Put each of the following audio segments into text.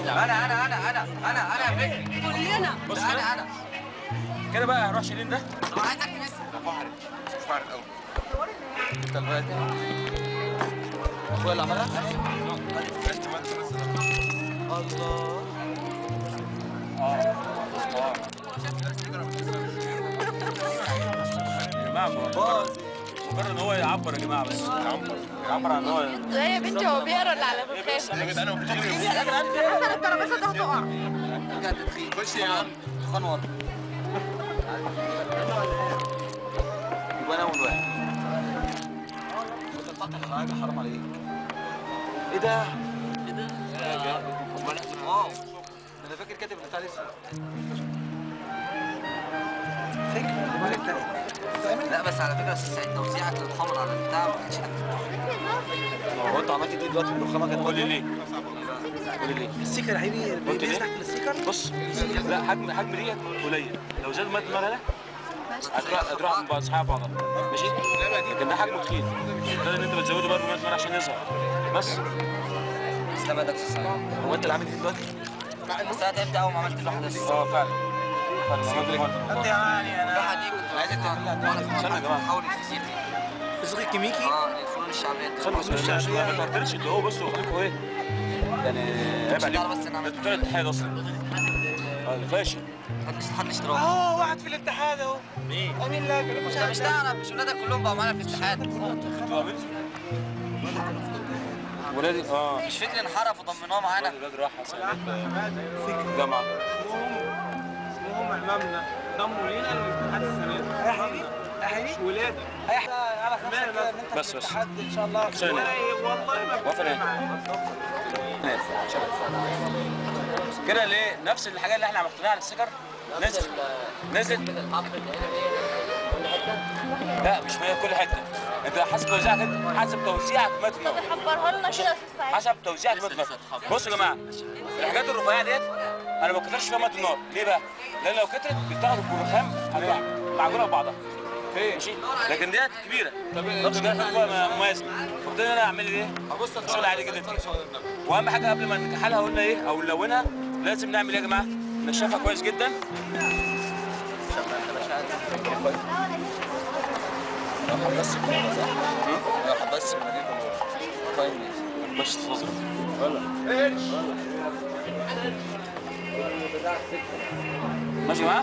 انا انا انا انا انا انا يا فكري كلنا بص انا كده انا كده بقى هنروح شيلين ده انا عايزك تمسك انا فحر مش فحر قوي انت الواد اخويا اللي عملها بس ما بس الله يا جماعه مجرد مجرد ان هو يعبر يا جماعه بس يعبر يعبر عن ان هو لا يا بنتي هو بيقرا اللي على بخاف انا كده انا وبتجري حسن الترابيزه ده هتقع بجد تخين خش يا عم خان ورا يبقى انا اول واحد كنت حاجه حرام عليك ايه ده؟ ايه ده؟ واو ده انا فاكر كاتب بتاع لسه لا بس على فكره استاذ سعيد توزيعك للخمر على البتاع ما كانش حلو. هو انت عملت دي دلوقتي بالرخامه كانت قول لي ليه قول لي ليه؟ السيكر يا حبيبي قلت ليه؟ بيفتح السيكر بص لا حجم حجم ديت قليل لو زاد مات المره ده هتروح هتروح مع اصحاب بعضها ماشي لكن ده حجمه تخين ده ان انت بتزوده برضه مات مره عشان يظهر بس تسلم يدك استاذ سعيد هو انت اللي عامل دي دلوقتي بس انا تعبت اول ما عملت اللوحه دي اه فعلا فعلا انت يعني انا اللوحه دي كنت عايزك تعملها استنى يا جماعه حاول تسيب صغير كيميكي اه الفنون الشعبيه استنى بس مش عشان ما تعترضش اللي هو بصوا خليكم ايه يعني عيب عليكم تعرف بس ان انا ده بتوع الاتحاد اصلا اه الفاشل حد اشتراك اه واحد في الاتحاد اهو مين؟ امين لا كلكم انت مش تعرف مش ولادك كلهم بقوا معانا في الاتحاد انتوا عملتوا ولادي اه مش فكر انحرف وضمناه معانا الولاد راح جامعه اسمهم امامنا ضموا لينا الاتحاد السنه دي يا حبيبي يا حبيبي ولادي اي حد على خمسه كده ان انت بس- في بس. الاتحاد ان شاء الله عشان- والله ما وافر ايه؟ كده ليه نفس الحاجات اللي احنا عملناها على السكر نزل نزل لا مش في كل حته انت حسب توزيعك انت حسب توزيعك متر النار حبرها لنا كده يا استاذ سعيد حسب توزيعك متر النار بصوا يا جماعه الحاجات الرفيعه ديت انا ما بكترش فيها متر النار ليه بقى؟ لان لو كترت بتاخد بالرخام هتبقى معجونه ببعضها ماشي لكن ديت كبيره نفس ده بقى مميز فبالتالي انا اعمل ايه؟ ابص شغل عادي جدا فيها واهم حاجه قبل ما نكحلها قلنا ايه او نلونها لازم نعمل ايه يا جماعه؟ نشفها كويس جدا بس بس طيب مش تفضل ماشي معاه؟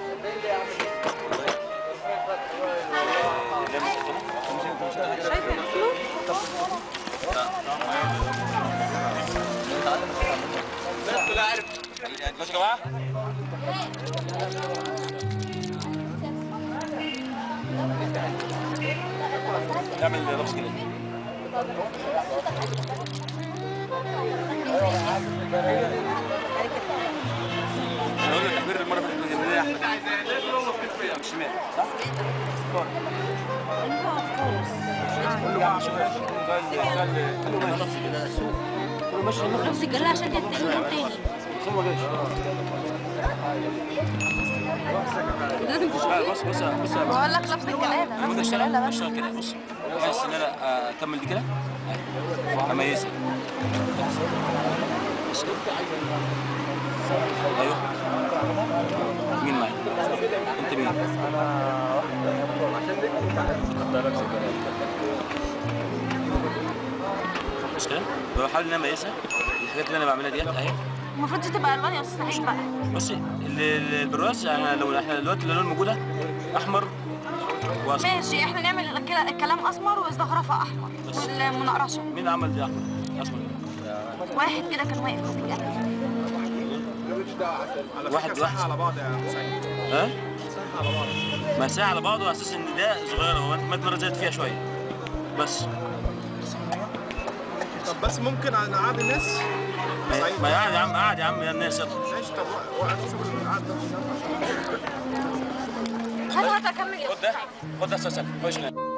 ماشي يا جماعه؟ اعمل رقص كده انا قلنا تحبير المره اللي فاتت جبنا احمد شمال صح؟ قول له بقى عشان قال له ماشي نفس الجلاله عشان ينتهي يوم تاني ثم جاي لازم لا بص بص بص بقول لك نفس الجلاله انا نفس اشتغل الجلاله بس اشتغل كده بص بحس ان انا اكمل دي كده اميزها بص. ايوه مين معايا؟ انت مين؟ بس كده بحاول ان انا اميزها الحاجات اللي انا بعملها ديت اهي المفروض دي تبقى الوان يا استاذ سعيد بقى بصي ال- ال- البراس يعني لو احنا دلوقتي الالوان موجوده احمر واصفر ماشي احنا نعمل الك- الكلام اسمر والزخرفه احمر والمنقرشه مين عمل دي احمر؟ اصفر واحد كده كان واقف في الجنة. واحد واحد على بعض يا سعيد ها؟ صح على بعض ما ساعة على بعضه على اساس ان ده صغيره هو مات مره زادت فيها شويه بس طب بس ممكن نقعد الناس ما ما قاعد يا عم قاعد يا عم يا الناس يلا ماشي طب وقت شغل القعد ده هل هتكمل يا خد استاذ ده سعيد خد ده اساسا كويس